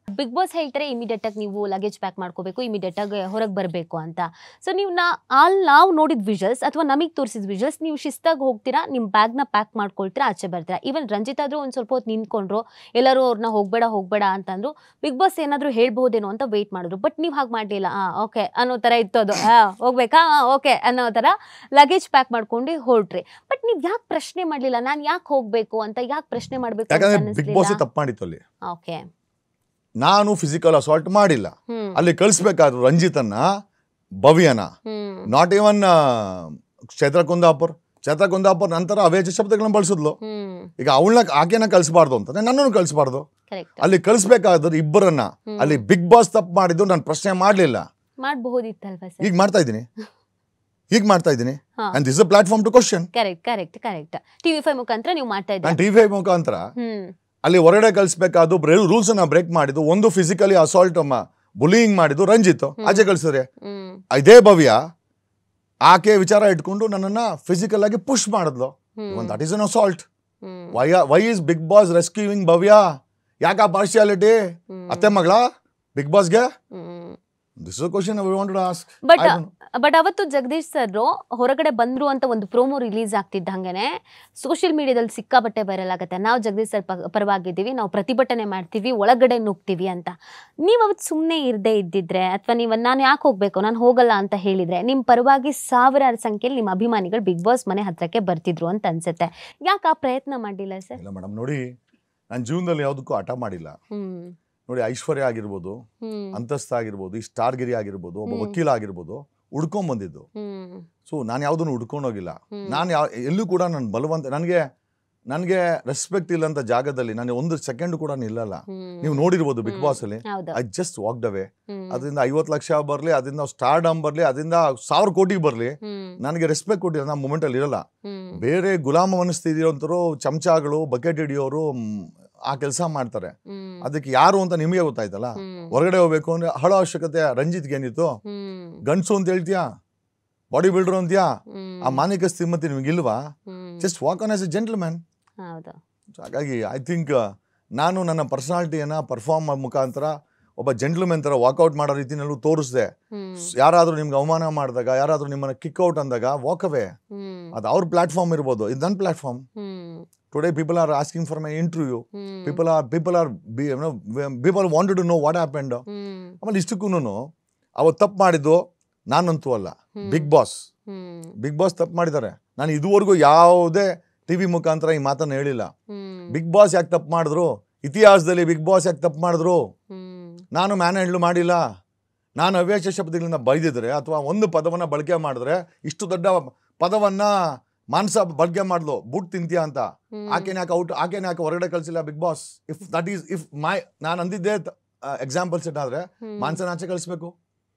Big boss ಹೇಳ್ತಾರೆ immediate ಆಗಿ ನೀವು ಲಗೇಜ್ ಪ್ಯಾಕ್ ಮಾಡ್ಕೋಬೇಕು ಇಮಿಡಿಯೇಟ್ ಆಗಿ ಹೊರಗೆ ಬರಬೇಕು ಅಂತ ಸೊ ನೀವು ನಾ ಅಲ್ಲಿ ನಾವು ನೋಡಿದ ವಿಜುವಲ್ಸ್ ಅಥವಾ ನಮಗೆ ತೋರಿಸಿದ ವಿಜುವಲ್ಸ್ ನೀವು ಶಿಸ್ತಾಗಿ ಹೋಗ್ತೀರಾ ನಿಮ್ಮ ಬ್ಯಾಗ್ನ ಪ್ಯಾಕ್ ಮಾಡ್ಕೊಳ್ತೀರಾ ಆಚೆ ಬರ್ತೀರಾ ಈವನ್ ರಂಜಿತ್ ಆದ್ರೂ ಒಂದು ಸ್ವಲ್ಪ ಹೊತ್ತು ನಿಂತ್ಕೊಂಡ್ರು ಎಲ್ಲರೂ ಅವ್ರನ್ನ ಹೋಗ್ಬೇಡ ಹೋಗ್ಬೇಡ ಅಂತಂದ್ರು ಬಿಗ್ ಬಾಸ್ ಏನಾದರೂ ಹೇಳ್ಬಹುದೇನೋ ಅಂತ ವೆಯ್ಟ್ ಮಾಡಿದ್ರು ಬಟ್ ನೀವು ಹಾಗೆ ಮಾಡಲಿಲ್ಲ ಹಾಂ ಓಕೆ ಅನ್ನೋ ಥರ ಇತ್ತು ಅದು ಹಾಂ ಹೋಗ್ಬೇಕಾ ಹಾಂ ಓಕೆ ಅನ್ನೋ ಥರ ಲಗೇಜ್ ಪ್ಯಾಕ್ ಮಾಡ್ಕೊಂಡು ಹೊರಟ್ರಿ ಬಟ್ ನೀವು ಯಾಕೆ ಪ್ರಶ್ನೆ ಮಾಡಲಿಲ್ಲ ನಾನು ಯಾಕೆ ಹೋಗಬೇಕು ಅಂತ ಯಾಕೆ ಪ್ರಶ್ನೆ ಮಾಡಬೇಕು ಅಂತ ಯಾಕಂದ್ರೆ ಬಿಗ್ ಬಾಸ್ ಅನ್ನಿಸ್ಲಿಲ್ಲ ತಪ್ಪು ಮಾಡಿತ್ತು ಅಲ್ಲಿ ಓಕೆ ನಾನು ಫಿಸಿಕಲ್ ಅಸಾಲ್ಟ್ ಮಾಡಿಲ್ಲ ಹ್ಮ್ ಅಲ್ಲಿ ಕಳಿಸ್ಬೇಕಾದ್ರು ರಂಜಿತನ್ನ ಭವ್ಯನ hmm not even Chaitra Kundapur Chaitra Kundapur ನಂತರ ಅವೇಜ ಶಬ್ದಗಳನ್ನ ಬಳಸಿದ್ಲು ಹ್ಮ್ ಈಗ ಅವಳನ್ನ ಆಕೆನ ಕಳಿಸಬಾರ್ದು ಅಂತ ನನ್ನನ್ನು ಕಳಿಸಬಾರ್ದು ಕರೆಕ್ಟ್ ಅಲ್ಲಿ ಕಳಿಸ್ಬೇಕಾದ್ರೆ ಇಬ್ಬರನ್ನ ಅಲ್ಲಿ ಬಿಗ್ ಬಾಸ್ ತಪ್ಪು ಮಾಡಿದ್ದು ನಾನು ಪ್ರಶ್ನೆ ಮಾಡಲಿಲ್ಲ ಮಾಡಬಹುದಿತ್ತಲ್ವಾ ಈಗ ಸರ್ ಮಾಡ್ತಾ ಇದ್ದೀನಿ ಈಗ ಮಾಡ್ತಾ ಇದ್ದೀನಿ ಹಾ. And this uh platform to question correct correct correct TV five ಮುಖಾಂತರ ನೀವು ಮಾಡ್ತಾ ನಾನು ಇದ್ದೀರಾ ಟಿ ವಿ ಮುಖಾಂತರ ಹ್ಮ್ ಅಲ್ಲಿ ಹೊರಗಡೆ ಕಳಿಸ್ಬೇಕಾದ್ದು ರೂಲ್ಸ್ ಅನ್ನ ಬ್ರೇಕ್ ಮಾಡಿದ್ದು ಒಂದು ಫಿಸಿಕಲಿ ಅಸಾಲ್ಟ್ ಬುಲಿಂಗ್ ಮಾಡಿದ್ದು ರಂಜಿತ್ ಆಚೆ ಕಳಿಸಿದ್ರೆ ಹ್ಮ್ ಇದೇ ಭವ್ಯ ಆಕೆ ವಿಚಾರ ಇಟ್ಕೊಂಡು ನನ್ನನ್ನ ಫಿಸಿಕಲ್ ಆಗಿ ಪುಷ್ ಮಾಡಿದ್ಲು hmm that is an assault hmm why why is Bigg Boss rescuing Bhavya ಯಾಕ ಪಾರ್ಶಿಯಾಲಿಟಿ ಹ್ಮ್. ಅತ್ತೆ ಮಗಳ ಬಿಗ್ ಬಾಸ್ಗೆ hmm this question we want to ask but but ಅವತ್ತು ಜಗದೀಶ್ ಸರ್ ಹೊರಗಡೆ ಬಂದ್ರು ಅಂತ ಒಂದು ಪ್ರೋಮೋ ರಿಲೀಸ್ ಆಗ್ತಿದ್ದ ಹಂಗೇನೆ ಸೋಷಿಯಲ್ ಮೀಡಿಯಾದಲ್ಲಿ ಸಿಕ್ಕಾಪಟ್ಟೆ ವೈರಲ್ ಆಗುತ್ತೆ ನಾವು ಜಗದೀಶ್ ಸರ್ ಪ- ಪರವಾಗಿದ್ದೀವಿ ನಾವು ಪ್ರತಿಭಟನೆ ಮಾಡ್ತೀವಿ ಒಳಗಡೆ ನುಗ್ತೀವಿ ಅಂತ ನೀವು ಅವತ್ತು ಸುಮ್ಮನೆ ಇರದೇ ಇದ್ದಿದ್ರೆ ಅಥವಾ ನೀವು ನಾನು ಯಾಕೆ ಹೋಗ್ಬೇಕು ನಾನು ಹೋಗಲ್ಲ ಅಂತ ಹೇಳಿದ್ರೆ ನಿಮ್ಮ ಪರವಾಗಿ ಸಾವಿರಾರು ಸಂಖ್ಯೆಯಲ್ಲಿ ನಿಮ್ಮ ಅಭಿಮಾನಿಗಳು ಬಿಗ್ ಬಾಸ್ ಮನೆ ಹತ್ರಕ್ಕೆ ಬರ್ತಿದ್ರು ಅಂತ ಅನ್ಸುತ್ತೆ ಯಾಕೆ ಆ ಪ್ರಯತ್ನ ಮಾಡಿಲ್ಲ ಸರ್ ಇಲ್ಲ ಮೇಡಮ್ ನೋಡಿ ನನ್ನ ಜೀವನದಲ್ಲಿ ಯಾವುದಕ್ಕೂ ಹಠ ಮಾಡಿಲ್ಲ ಹ್ಮ್ ನೋಡಿ ಐಶ್ವರ್ಯ ಆಗಿರ್ಬೋದು ಹ್ಮ್ ಅಂತಸ್ತ ಆಗಿರ್ಬೋದು ಈ ಸ್ಟಾರ್ಗಿರಿ ಆಗಿರ್ಬೋದು ಒಬ್ಬ ಹ್ಮ್. ವಕೀಲ ಆಗಿರ್ಬೋದು ಹುಡ್ಕೊಂಡ್ ಬಂದಿದ್ದು ಹ್ಮ್ ಸೊ ನಾನು ಯಾವುದನ್ನು ಹುಡ್ಕೊಂಡೋಗಿಲ್ಲ ಹ್ಮ್. ನಾನು ಯಾವ ಎಲ್ಲೂ ಕೂಡ ನಾನು ಬಲವಂತ ನನಗೆ ನನಗೆ ರೆಸ್ಪೆಕ್ಟ್ ಇಲ್ಲಂತ ಜಾಗದಲ್ಲಿ ನಾನು ಒಂದು ಸೆಕೆಂಡ್ ಕೂಡ ನಿಲ್ಲಲ್ಲ ಹ್ಮ್. ನೀವು ನೋಡಿರ್ಬೋದು ಬಿಗ್ ಹ್ಮ್. ಬಾಸ್ ಅಲ್ಲಿ ಹೌದು I just walked away hmm. ಅದರಿಂದ ಐವತ್ತು ಲಕ್ಷ ಬರಲಿ ಅದರಿಂದ ಸ್ಟಾರ್ ಡಮ್ ಬರಲಿ ಅದರಿಂದ ಸಾವಿರ ಕೋಟಿಗೆ ಬರಲಿ ಹ್ಮ್. ನನಗೆ ರೆಸ್ಪೆಕ್ಟ್ ಕೊಟ್ಟಿಲ್ಲ ನಾನು ಮೂಮೆಂಟಲ್ಲಿ ಇರಲ್ಲ ಹ್ಮ್. ಬೇರೆ ಗುಲಾಮ ಮನಸ್ಥಿತಿರೋಂಥರು ಚಮಚಾಗಳು ಬಕೆಟ್ ಹಿಡಿಯೋರು ಮ್, ಆ ಕೆಲಸ ಮಾಡ್ತಾರೆ ಹ್ಮ್. ಅದಕ್ಕೆ ಯಾರು ಅಂತ ನಿಮಗೆ ಗೊತ್ತಾಯ್ತಲ್ಲ ಹ್ಮ್. ಹೊರಗಡೆ ಹೋಗ್ಬೇಕು ಅಂದ್ರೆ ಹಳ ಅವಶ್ಯಕತೆ ರಂಜಿತ್ಗೆ ಏನಿತ್ತು ಹ್ಮ್. ಗಂಡಸು ಅಂತ ಹೇಳ್ತೀಯಾ ಬಾಡಿ ಬಿಲ್ಡರ್ ಅಂತೀಯಾ ಹ್ಮ್. ಆ ಮಾನಿಕ ಸ್ಥಿಮತಿ ನಿಮಗಿಲ್ವಾ hmm. Just walk on as a gentleman ಹೌದು ಹಾಗಾಗಿ ಐ ಥಿಂಕ್ ನಾನು ನನ್ನ ಪರ್ಸನಾಲಿಟಿಯನ್ನು ಪರ್ಫಾರ್ಮ್ ಮುಖಾಂತರ ಒಬ್ಬ ಜೆಂಟ್ಲ್ಮೆನ್ ಥರ ವಾಕೌಟ್ ಮಾಡೋ ರೀತಿನಲ್ಲೂ ತೋರಿಸ್ದೆ ಹ್ಮ್. ಯಾರಾದರೂ ನಿಮ್ಗೆ ಅವಮಾನ ಮಾಡಿದಾಗ ಯಾರಾದರೂ ನಿಮ್ಮನ್ನು ಕಿಕ್ ಔಟ್ ಅಂದಾಗ ವಾಕ್ ಅವೇ ಹ್ಮ್. ಅದು ಅವ್ರ ಪ್ಲಾಟ್ಫಾರ್ಮ್ ಇರ್ಬೋದು ಇದು ನನ್ನ platform hmm. Today people are asking for my interview hmm. People are people are people wanted to know what happened hmm. ಆಮೇಲೆ ಇಷ್ಟಕ್ಕೂ ಅವತ್ತು ತಪ್ಪು ಮಾಡಿದ್ದು ನಾನಂತೂ ಅಲ್ಲ hmm. Bigg Boss hmm. Bigg Boss ತಪ್ಪು ಮಾಡಿದ್ದಾರೆ ನಾನು ಇದುವರೆಗೂ ಯಾವುದೇ ಟಿ ವಿ ಮುಖಾಂತರ ಈ ಮಾತನ್ನು ಹೇಳಿಲ್ಲ ಹ್ಮ್. ಬಿಗ್ ಬಾಸ್ ಯಾಕೆ ತಪ್ಪು ಮಾಡಿದ್ರು ಇತಿಹಾಸದಲ್ಲಿ ಬಿಗ್ ಬಾಸ್ ಯಾಕೆ ತಪ್ಪು ಮಾಡಿದ್ರು ಹ್ಮ್. ನಾನು ಮ್ಯಾನ್ ಹ್ಯಾಂಡ್ಲ್ ಮಾಡಿಲ್ಲ ನಾನು ಅವ್ಯಾಚ ಶಬ್ದಗಳನ್ನ ಬೈದಿದ್ರೆ ಅಥವಾ ಒಂದು ಪದವನ್ನು ಬಳಕೆ ಮಾಡಿದ್ರೆ ಇಷ್ಟು ದೊಡ್ಡ ಪದವನ್ನು ಮಾನಸ ಬಳಕೆ ಮಾಡ್ಲು ಬುಟ್ ತಿಂತೀಯ ಅಂತ ಹ್ಮ್. ಆಕೆನ ಯಾಕೆ ಔಟ್ ಆಕೆನ ಯಾಕೆ ಹೊರಗಡೆ ಕಳಿಸಿಲ್ಲ Bigg Boss if that is if my ನಾನು ಅಂದಿದ್ದೆ ಎಕ್ಸಾಂಪಲ್ ಸೆಟ್ ಆದರೆ ಹ್ಮ್. ಮಾನ್ಸನ ಆಚೆ ಕಳಿಸ್ಬೇಕು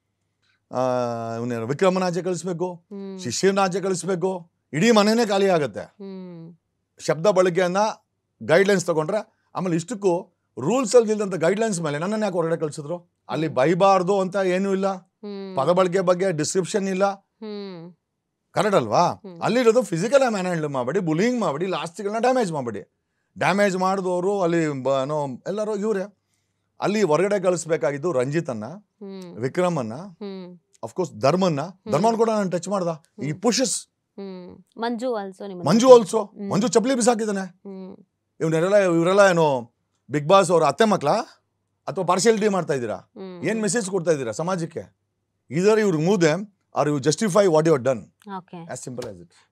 ಇವನೇನು ವಿಕ್ರಮನ ಆಚೆ ಕಳಿಸ್ಬೇಕು ಹ್ಮ್. ಶಿಷ್ಯನ ಆಚೆ ಕಳಿಸ್ಬೇಕು ಇಡೀ ಮನೆನೇ ಖಾಲಿ ಆಗುತ್ತೆ ಹ್ಮ್. ಶಬ್ದ ಬಳಕೆಯನ್ನ ಗೈಡ್ಲೈನ್ಸ್ ತಗೊಂಡ್ರೆ ಆಮೇಲೆ ಇಷ್ಟಕ್ಕೂ ರೂಲ್ಸ್ ಅಲ್ಲಿ ಇಲ್ಲದಂತ ಗೈಡ್ಲೈನ್ಸ್ ಮೇಲೆ ನನ್ನನ್ನು ಯಾಕೆ ಹೊರಗಡೆ ಕಳಿಸಿದ್ರು ಅಲ್ಲಿ ಬೈಬಾರ್ದು ಅಂತ ಏನೂ ಇಲ್ಲ ಹ್ಮ್. ಪದ ಬಳಕೆ ಬಗ್ಗೆ ಡಿಸ್ಕ್ರಿಪ್ಷನ್ ಇಲ್ಲ ಹ್ಮ್. ಕರೆಕ್ಟ್ ಅಲ್ವಾ ಹ್ಮ್. ಅಲ್ಲಿರೋದು ಫಿಸಿಕಲ್ ಮ್ಯಾನ್ ಹ್ಯಾಂಡಲ್ ಮಾಡಬೇಡಿ ಬುಲಿಂಗ್ ಮಾಡಬೇಡಿ ಲಾಸ್ಟ್ಗಳನ್ನ ಡ್ಯಾಮೇಜ್ ಮಾಡಬೇಡಿ ಡ್ಯಾಮೇಜ್ ಮಾಡಿದವರು ಅಲ್ಲಿ ಬ- ಏನೋ ಎಲ್ಲರೂ ಇವರೇ ಅಲ್ಲಿ ಹೊರಗಡೆ ಕಳಿಸ್ಬೇಕಾಗಿದ್ದು ರಂಜಿತನ್ನ ಹ್ಮ್. ವಿಕ್ರಮನ್ನ ಹ್ಮ್. ಅಫ್ಕೋರ್ಸ್ ಧರ್ಮನ್ನ ಧರ್ಮನ್ ಕೂಡ ನಾನು ಟಚ್ ಮಾಡ್ದ ಈ ಪುಷಸ್ ಹ್ಮ್. ಮಂಜು ಆಲ್ಸೋ ನಿಮ್ಮ ಮಂಜು ಆಲ್ಸೋ ಹ್ಮ್. ಮಂಜು ಚಪ್ಪಲಿ ಬಿಸಾಕಿದ್ದಾನೆ ಹ್ಮ್. ಇವರೆಲ್ಲ ಇವರೆಲ್ಲ ಏನು ಬಿಗ್ ಬಾಸ್ ಅವ್ರ ಅತ್ತೆ ಮಕ್ಳ ಅಥವಾ ಪಾರ್ಶಿಯಾಲಿಟಿ ಮಾಡ್ತಾ ಇದ್ದೀರಾ ಹ್ಮ್. ಏನ್ ಮೆಸೇಜ್ ಕೊಡ್ತಾ ಇದ್ದೀರಾ ಸಮಾಜಕ್ಕೆ ಇದರ ಇವ್ರಿಗೆ ಮೂದೆ are you justify what your done okay as simple as it